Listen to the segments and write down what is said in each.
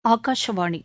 ஆகாஷவாணி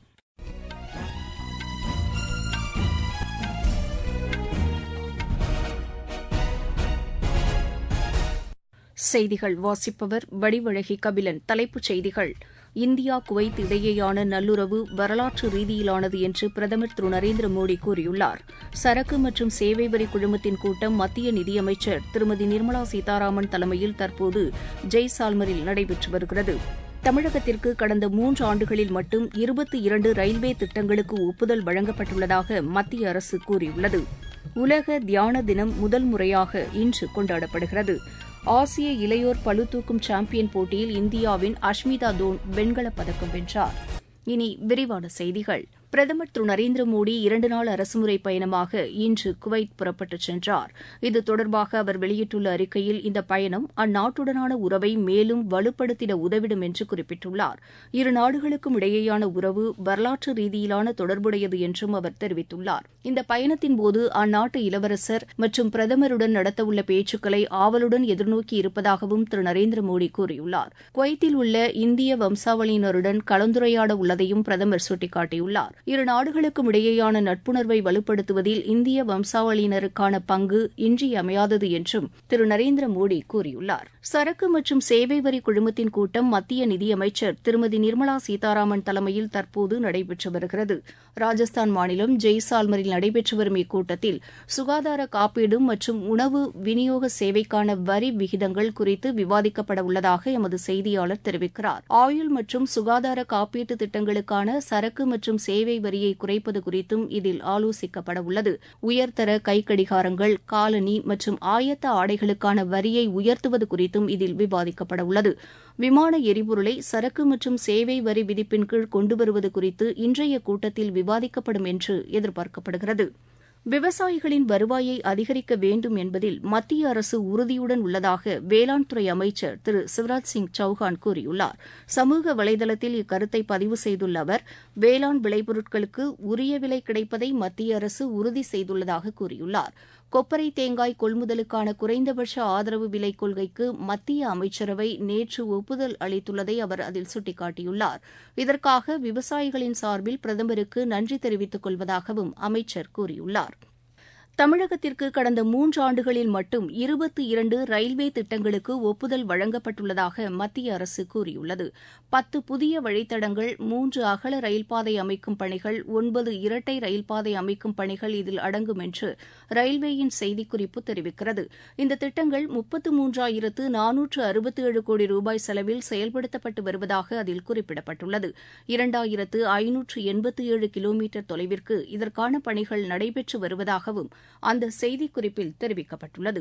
செய்திகள் வாசிப்பவர் வடிவழகி கபிலன் தலைப்புச் செய்திகள் இந்தியா குவைத் இடையேயான நல்லுறவு வரலாற்று ரீதியிலானது என்று பிரதமர் திரு நரேந்திர மோடி கூறியுள்ளார் சரக்கு மற்றும் சேவை வரி குழுமத்தின் கூட்டம் மத்திய நிதியமைச்சர் திருமதி நிர்மலா சீதாராமன் தலைமையில் தற்போது ஜெய்சால்மரில் நடைபெற்று வருகிறது தமிழகத்திற்கு கடந்த மூன்று ஆண்டுகளில் மட்டும் இருபத்தி இரண்டு ரயில்வே திட்டங்களுக்கு ஒப்புதல் வழங்கப்பட்டுள்ளதாக மத்திய அரசு கூறியுள்ளது உலக தியான தினம் முதல் முறையாக இன்று கொண்டாடப்படுகிறது ஆசிய இளையோர் பளுதூக்கும் சாம்பியன் போட்டியில் இந்தியாவின் அஷ்மிதா தோன் வெண்கலப் பதக்கம் வென்றார் இனி விரிவான செய்திகள் பிரதமர் திரு நரேந்திர மோடி இரண்டு நாள் அரசுமுறை பயணமாக இன்று குவைத் புறப்பட்டுச் சென்றார் இது தொடர்பாக அவர் வெளியிட்டுள்ள அறிக்கையில் இந்த பயணம் அந்நாட்டுடனான உறவை மேலும் வலுப்படுத்திட உதவிடும் என்று குறிப்பிட்டுள்ளார் இரு நாடுகளுக்கும் இடையேயான உறவு வரலாற்று ரீதியிலான தொடர்புடையது என்றும் அவர் தெரிவித்துள்ளார் இந்த பயணத்தின்போது அந்நாட்டு இளவரசர் மற்றும் பிரதமருடன் நடத்தவுள்ள பேச்சுக்களை ஆவலுடன் எதிர்நோக்கி இருப்பதாகவும் திரு நரேந்திர மோடி கூறியுள்ளார் குவைத்தில் உள்ள இந்திய வம்சாவளியினருடன் கலந்துரையாட உள்ளதையும் பிரதமர் சுட்டிக்காட்டியுள்ளார் இரு நாடுகளுக்கும் இடையேயான நட்புணர்வை வலுப்படுத்துவதில் இந்திய வம்சாவளியினருக்கான பங்கு இன்றியமையாதது என்றும் திரு நரேந்திர மோடி கூறியுள்ளார் சரக்கு மற்றும் சேவை வரி குழுமத்தின் கூட்டம் மத்திய நிதியமைச்சர் திருமதி நிர்மலா சீதாராமன் தலைமையில் தற்போது நடைபெற்று வருகிறது ராஜஸ்தான் மாநிலம் ஜெய்சால்மரில் நடைபெற்று வரும் இக்கூட்டத்தில் சுகாதார காப்பீடு மற்றும் உணவு விநியோக சேவைக்கான வரி விகிதங்கள் குறித்து விவாதிக்கப்பட உள்ளதாக எமது செய்தியாளர் தெரிவிக்கிறார் ஆயுள் மற்றும் சுகாதார காப்பீட்டு திட்டங்களுக்கான சரக்கு மற்றும் சேவை வரியை குறைப்பது குறித்தும் இதில் ஆலோசிக்கப்பட உள்ளது உயர்தர கைக்கடிகாரங்கள் காலணி மற்றும் ஆயத்த ஆடைகளுக்கான வரியை உயர்த்துவது குறித்தும் இதில் விவாதிக்கப்பட உள்ளது விமான எரிபொருளை சரக்கு மற்றும் சேவை வரி விதிப்பின் கீழ் கொண்டுவருவது குறித்து இன்றைய கூட்டத்தில் விவாதிக்கப்படும் என்று எதிர்பார்க்கப்படுகிறது விவசாயிகளின் வருவாயை அதிகரிக்க வேண்டும் என்பதில் மத்திய அரசு உறுதியுடன் உள்ளதாக வேளாண் துறை அமைச்சர் திரு சிவராஜ் சிங் சௌஹான் கூறியுள்ளார் சமூக வலைதளத்தில் இக்கருத்தை பதிவு செய்துள்ள அவர் வேளாண் விளைபொருட்களுக்கு உரிய விலை கிடைப்பதை மத்திய அரசு உறுதி செய்துள்ளதாக கூறியுள்ளார் கொப்பரை தேங்காய் கொள்முதலுக்கான குறைந்தபட்ச ஆதரவு விலை கொள்கைக்கு மத்திய அமைச்சரவை நேற்று ஒப்புதல் அளித்துள்ளதை அவர் அதில் சுட்டிக்காட்டியுள்ளார் இதற்காக விவசாயிகளின் சார்பில் பிரதமருக்கு நன்றி தெரிவித்துக் கொள்வதாகவும் அமைச்சர் கூறியுள்ளார் தமிழகத்திற்கு கடந்த மூன்றாண்டுகளில் மட்டும் இருபத்தி இரண்டு ரயில்வே திட்டங்களுக்கு ஒப்புதல் வழங்கப்பட்டுள்ளதாக மத்திய அரசு கூறியுள்ளது பத்து புதிய வழித்தடங்கள் மூன்று அகல ரயில்பாதை அமைக்கும் பணிகள் ஒன்பது இரட்டை ரயில்பாதை அமைக்கும் பணிகள் இதில் அடங்கும் என்று ரயில்வேயின் செய்திக்குறிப்பு தெரிவிக்கிறது இந்த திட்டங்கள் முப்பத்து மூன்றாயிரத்து நானூற்று அறுபத்தி ஏழு கோடி ரூபாய் செலவில் செயல்படுத்தப்பட்டு வருவதாக அதில் குறிப்பிடப்பட்டுள்ளது இரண்டாயிரத்து ஐநூற்று எண்பத்தி ஏழு கிலோமீட்டர் தொலைவிற்கு இதற்கான பணிகள் நடைபெற்று வருவதாகவும் அந்த செய்திக்குறிப்பில் தெரிவிக்கப்பட்டுள்ளது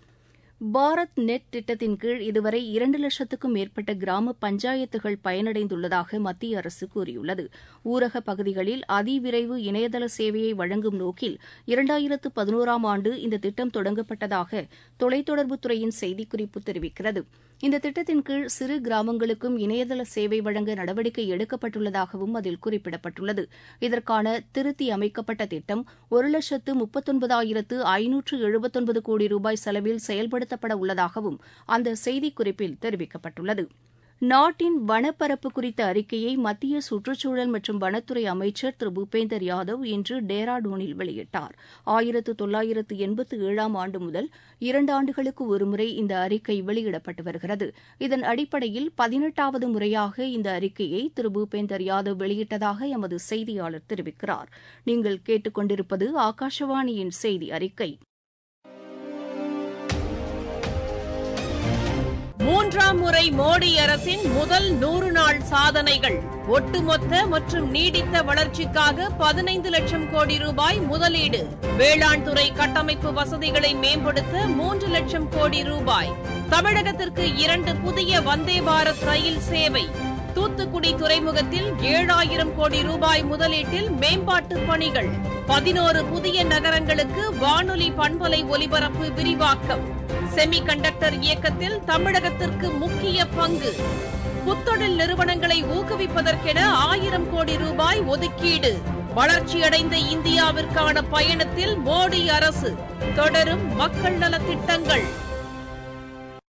பாரத் நெட் திட்டத்தின் கீழ் இதுவரை இரண்டு லட்சத்துக்கும் மேற்பட்ட கிராம பஞ்சாயத்துகள் பயனடைந்துள்ளதாக மத்திய அரசு கூறியுள்ளது ஊரக பகுதிகளில் அதிவிரைவு இணையதள சேவையை வழங்கும் நோக்கில் இரண்டாயிரத்து பதினோராம் ஆண்டு இந்த திட்டம் தொடங்கப்பட்டதாக தொலைத்தொடர்புத்துறையின் செய்திக்குறிப்பு தெரிவிக்கிறது இந்த திட்டத்தின் கீழ் சிறு கிராமங்களுக்கும் இணையதள சேவை வழங்க நடவடிக்கை எடுக்கப்பட்டுள்ளதாகவும் அதில் குறிப்பிடப்பட்டுள்ளது இதற்கான திருத்தி அமைக்கப்பட்ட திட்டம் ஒரு லட்சத்து முப்பத்தொன்பதாயிரத்து ஐநூற்று எழுபத்தொன்பது கோடி ரூபாய் செலவில் செயல்படுத்தப்பட உள்ளதாகவும் அந்த செய்திக்குறிப்பில் தெரிவிக்கப்பட்டுள்ளது நாட்டின் வனப்பரப்பு குறித்த அறிக்கையை மத்திய சுற்றுச்சூழல் மற்றும் வனத்துறை அமைச்சர் திரு பூபேந்தர் யாதவ் இன்று டேராடூனில் வெளியிட்டார் ஆயிரத்து தொள்ளாயிரத்து எண்பத்து ஏழாம் ஆண்டு முதல் இரண்டு ஆண்டுகளுக்கு ஒருமுறை இந்த அறிக்கை வெளியிடப்பட்டு வருகிறது இதன் அடிப்படையில் பதினெட்டாவது முறையாக இந்த அறிக்கையை திரு பூபேந்தர் யாதவ் வெளியிட்டதாக எமது செய்தியாளர் தெரிவிக்கிறார் நீங்கள் கேட்டுக்கொண்டிருப்பது ஆகாஷவாணியின் செய்தி அறிக்கை மூன்றாம் முறை மோடி அரசின் முதல் நூறு நாள் சாதனைகள் ஒட்டுமொத்த மற்றும் நீடித்த வளர்ச்சிக்காக பதினைந்து லட்சம் கோடி ரூபாய் முதலீடு வேளாண் துறை கட்டமைப்பு வசதிகளை மேம்படுத்த மூன்று லட்சம் கோடி ரூபாய் தமிழகத்திற்கு இரண்டு புதிய வந்தே பாரத் ரயில் சேவை தூத்துக்குடி துறைமுகத்தில் ஏழாயிரம் கோடி ரூபாய் முதலீட்டில் மேம்பாட்டு பணிகள் பதினோரு புதிய நகரங்களுக்கு வானொலி பண்பலை ஒலிபரப்பு விரிவாக்கம் செமி கண்டக்டர் இயக்கத்தில் தமிழகத்திற்கு முக்கிய பங்கு புத்தொழில் நிறுவனங்களை ஊக்குவிப்பதற்கென ஆயிரம் கோடி ரூபாய் ஒதுக்கீடு வளர்ச்சியடைந்த இந்தியாவிற்கான பயணத்தில் மோடி அரசு தொடரும் மக்கள் நலத்திட்டங்கள்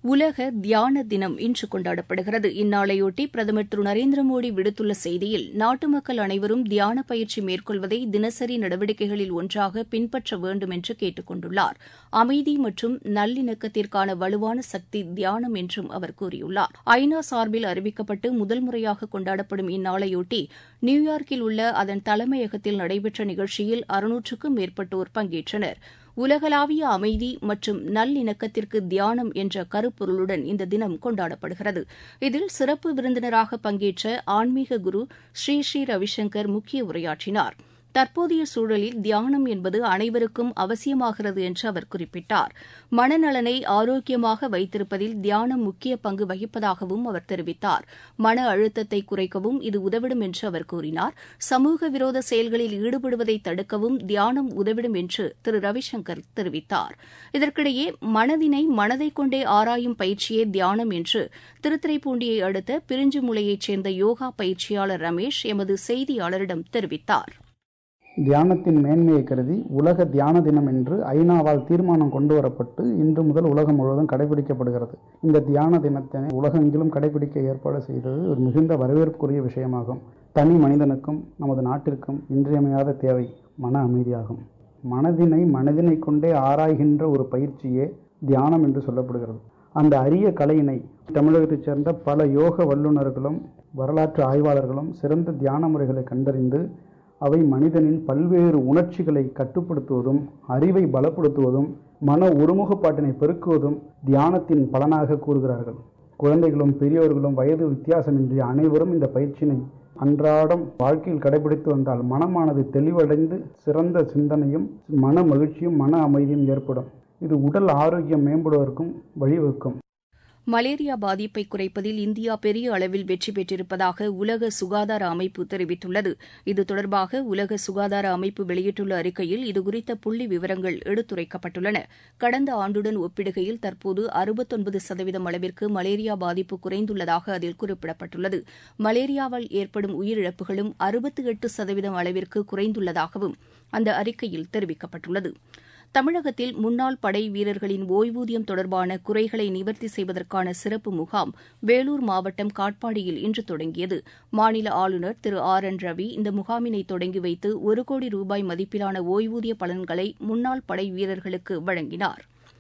உலக தியான தினம் இன்று கொண்டாடப்படுகிறது இந்நாளையொட்டி பிரதமர் திரு நரேந்திர மோடி விடுத்துள்ள செய்தியில் நாட்டு மக்கள் அனைவரும் தியான பயிற்சி மேற்கொள்வதை தினசரி நடவடிக்கைகளில் ஒன்றாக பின்பற்ற வேண்டும் என்று கேட்டுக் கொண்டுள்ளார் அமைதி மற்றும் நல்லிணக்கத்திற்கான வலுவான சக்தி தியானம் என்றும் அவர் கூறியுள்ளார் ஐநா சார்பில் அறிவிக்கப்பட்டு முதல் முறையாக கொண்டாடப்படும் இந்நாளையொட்டி நியூயார்க்கில் உள்ள அதன் தலைமையகத்தில் நடைபெற்ற நிகழ்ச்சியில் அறுநூற்றுக்கும் மேற்பட்டோர் பங்கேற்றனர் உலகளாவிய அமைதி மற்றும் நல்லிணக்கத்திற்கு தியானம் என்ற கருப்பொருளுடன் இந்த தினம் கொண்டாடப்படுகிறது இதில் சிறப்பு விருந்தினராக பங்கேற்ற ஆன்மீக குரு ஸ்ரீ ஸ்ரீ ரவிசங்கர் முக்கிய உரையாற்றினார் தற்போதைய சூழலில் தியானம் என்பது அனைவருக்கும் அவசியமாகிறது என்று அவர் குறிப்பிட்டார் மனநலனை ஆரோக்கியமாக வைத்திருப்பதில் தியானம் முக்கிய பங்கு வகிப்பதாகவும் அவர் தெரிவித்தார் மன அழுத்தத்தை குறைக்கவும் இது உதவிடும் என்று அவர் கூறினார் சமூக விரோத செயல்களில் ஈடுபடுவதை தடுக்கவும் தியானம் உதவிடும் என்று திரு ரவிசங்கர் தெரிவித்தார் இதற்கிடையே மனதினை மனதை கொண்டே ஆராயும் பயிற்சியே தியானம் என்று திருத்துறைப்பூண்டியை அடுத்த பிரிஞ்சுமுலையைச் சேர்ந்த யோகா பயிற்சியாளர் ரமேஷ் எமது செய்தியாளரிடம் தெரிவித்தார் தியானத்தின் மேன்மையை கருதி உலக தியான தினம் என்று ஐநாவால் தீர்மானம் கொண்டு வரப்பட்டு இன்று முதல் உலகம் முழுவதும் கடைபிடிக்கப்படுகிறது இந்த தியான தினத்தினை உலகெங்கிலும் கடைபிடிக்க ஏற்பாடு செய்தது ஒரு மிகுந்த வரவேற்புக்குரிய விஷயமாகும் தனி மனிதனுக்கும் நமது நாட்டிற்கும் இன்றியமையாத தேவை மன அமைதியாகும் மனதினை மனதினை கொண்டே ஆராய்கின்ற ஒரு பயிற்சியே தியானம் என்று சொல்லப்படுகிறது அந்த அரிய கலையினை தமிழகத்தைச் சேர்ந்த பல யோக வல்லுநர்களும் வரலாற்று ஆய்வாளர்களும் சிறந்த தியான முறைகளை கண்டறிந்து அவை மனிதனின் பல்வேறு உணர்ச்சிகளை கட்டுப்படுத்துவதும் அறிவை பலப்படுத்துவதும் மன ஒருமுகப்பாட்டினை பெருக்குவதும் தியானத்தின் பலனாக கூறுகிறார்கள் குழந்தைகளும் பெரியோர்களும் வயது வித்தியாசமின்றி அனைவரும் இந்த பயிற்சியினை அன்றாடம் வாழ்க்கையில் கடைபிடித்து வந்தால் மனமானது தெளிவடைந்து சிறந்த சிந்தனையும் மன மகிழ்ச்சியும் மன அமைதியும் ஏற்படும் இது உடல் ஆரோக்கியம் மேம்படுவதற்கும் வழிவகுக்கும் மலேரியா பாதிப்பை குறைப்பதில் இந்தியா பெரிய அளவில் வெற்றி பெற்றிருப்பதாக உலக சுகாதார அமைப்பு தெரிவித்துள்ளது இது தொடர்பாக உலக சுகாதார அமைப்பு வெளியிட்டுள்ள அறிக்கையில் இதுகுறித்த புள்ளி விவரங்கள் எடுத்துரைக்கப்பட்டுள்ளன கடந்த ஆண்டுடன் ஒப்பிடுகையில் தற்போது அறுபத்தொன்பது சதவீதம் அளவிற்கு மலேரியா பாதிப்பு குறைந்துள்ளதாக அதில் குறிப்பிடப்பட்டுள்ளது மலேரியாவால் ஏற்படும் உயிரிழப்புகளும் அறுபத்தி எட்டு சதவீதம் அளவிற்கு குறைந்துள்ளதாகவும் அந்த அறிக்கையில் தெரிவிக்கப்பட்டுள்ளது தமிழகத்தில் முன்னாள் படை வீரர்களின் ஓய்வூதியம் தொடர்பான குறைகளை நிவர்த்தி செய்வதற்கான சிறப்பு முகாம் வேலூர் மாவட்டம் காட்பாடியில் இன்று தொடங்கியது மாநில ஆளுநர் திரு ஆர் என் ரவி இந்த முகாமினை தொடங்கி வைத்து ஒரு கோடி ரூபாய் மதிப்பிலான ஓய்வூதிய பலன்களை முன்னாள் படை வீரர்களுக்கு வழங்கினார்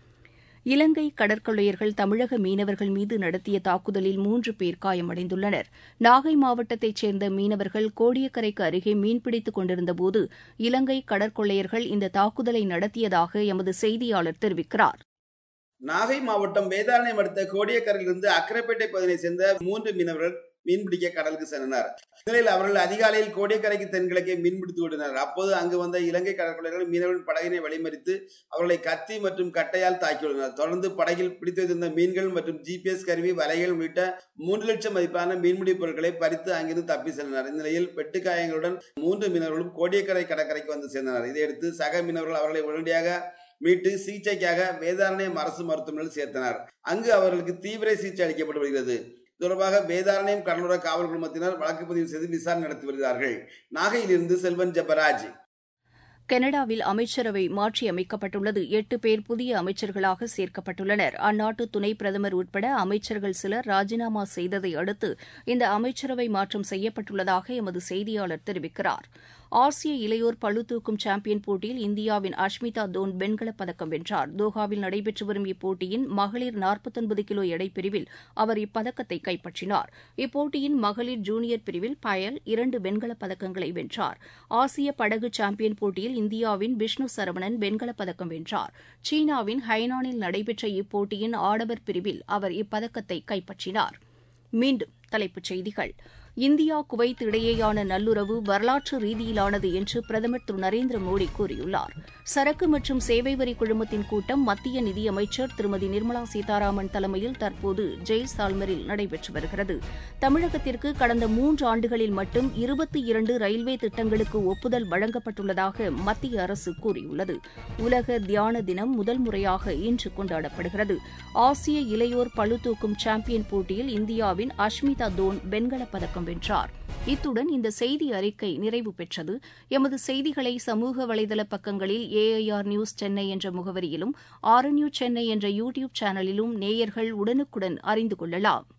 இலங்கை கடற்கொள்ளையர்கள் தமிழக மீனவர்கள் மீது நடத்திய தாக்குதலில் மூன்று பேர் காயமடைந்துள்ளனர் நாகை மாவட்டத்தைச் சேர்ந்த மீனவர்கள் கோடியக்கரைக்கு அருகே மீன்பிடித்துக் கொண்டிருந்தபோது இலங்கை கடற்கொள்ளையர்கள் இந்த தாக்குதலை நடத்தியதாக எமது செய்தியாளர் தெரிவிக்கிறார் நாகை மாவட்டம் வேதாரண்யம் அடுத்த கோடியக்கரையிலிருந்து அக்கரைப்பேட்டை பகுதியை சேர்ந்த மூன்று மீனவர்கள் மீன்பிடிக்க கடலுக்கு சென்றனர் நிலையில் அவர்கள் அதிகாலையில் கோடியக்கரைக்கு தென்கிழக்கே மீன்பிடித்து விட்டனர் அப்போது அங்கு வந்த இலங்கை கடற்கொள்ளையர்கள் மீனவர்கள் படகினை வழிமறித்து அவர்களை கத்தி மற்றும் கட்டையால் தாக்கியுள்ளனர் தொடர்ந்து படகில் பிடித்து வைத்திருந்த மீன்கள் மற்றும் ஜிபிஎஸ் கருவி வலைகள் உள்ளிட்ட மூன்று லட்சம் மதிப்பான மீன்பிடி பொருட்களை பறித்து அங்கிருந்து தப்பி சென்றனர் இந்நிலையில் வெட்டுக்காயங்களுடன் மூன்று மீனவர்களும் கோடியக்கரை கடற்கரைக்கு வந்து சேர்ந்தனர் இதையடுத்து சக மீனவர்கள் அவர்களை உடனடியாக மீட்டு சிகிச்சைக்காக வேதாரண்யம் அரசு மருத்துவமனையில் சேர்த்தனர் அங்கு அவர்களுக்கு தீவிர சிகிச்சை அளிக்கப்பட்டு வருகிறது தொடர்பாக வேதாரண்யம் கடலோர காவல் குழுமத்தினர் வழக்கு பதிவு செய்து விசாரணை நடத்தி வருகிறார்கள் நாகையிலிருந்து செல்வன் ஜெபராஜ் கனடாவில் அமைச்சரவை மாற்றியமைக்கப்பட்டுள்ளது எட்டு பேர் புதிய அமைச்சர்களாக சேர்க்கப்பட்டுள்ளனர் அந்நாட்டு துணை பிரதமர் உட்பட அமைச்சர்கள் சிலர் ராஜினாமா செய்ததை அடுத்து இந்த அமைச்சரவை மாற்றம் செய்யப்பட்டுள்ளதாக எமது செய்தியாளர் தெரிவிக்கிறார் ஆசிய இளையோர் பளுதூக்கும் சாம்பியன் போட்டியில் இந்தியாவின் அஷ்மிதா தோன் வெண்கலப் பதக்கம் வென்றார் தோஹாவில் நடைபெற்று வரும் இப்போட்டியின் மகளிர் நாற்பத்தொன்பது கிலோ எடைப்பிரிவில் அவர் இப்பதக்கத்தை கைப்பற்றினார் இப்போட்டியின் மகளிர் ஜூனியர் பிரிவில் பயல் இரண்டு வெண்கலப் பதக்கங்களை வென்றார் ஆசிய படகு சாம்பியன் போட்டியில் இந்தியாவின் விஷ்ணு சரவணன் வெண்கலப் பதக்கம் வென்றார் சீனாவின் ஹைனானில் நடைபெற்ற இப்போட்டியின் ஆடவர் பிரிவில் அவர் இப்பதக்கத்தை கைப்பற்றினார் மீண்டும் தலைப்புச் செய்திகள் இந்தியா குவைத் இடையேயான நல்லுறவு வரலாற்று ரீதியிலானது என்று பிரதமர் திரு நரேந்திர மோடி கூறியுள்ளார் சரக்கு மற்றும் சேவை வரி குழுமத்தின் கூட்டம் மத்திய நிதியமைச்சர் திருமதி நிர்மலா சீதாராமன் தலைமையில் தற்போது ஜெய் சால்மரில் நடைபெற்று வருகிறது தமிழகத்திற்கு கடந்த மூன்று ஆண்டுகளில் மட்டும் இருபத்தி இரண்டு ரயில்வே திட்டங்களுக்கு ஒப்புதல் வழங்கப்பட்டுள்ளதாக மத்திய அரசு கூறியுள்ளது உலக தியான தினம் முதல் முறையாக இன்று கொண்டாடப்படுகிறது ஆசிய இளையோர் பளுதூக்கும் சாம்பியன் போட்டியில் இந்தியாவின் அஷ்மிதா தோன் வெண்கலப் பதக்கம் பதக்கம் வென்றார் இத்துடன் இந்த செய்தி அறிக்கை நிறைவு பெற்றது எமது செய்திகளை சமூக வலைதள பக்கங்களில் ஏஐஆர் நியூஸ் சென்னை என்ற முகவரியிலும் ஆர்என்யூ சென்னை என்ற யூ டியூப் சேனலிலும் நேயர்கள் உடனுக்குடன் அறிந்து கொள்ளலாம்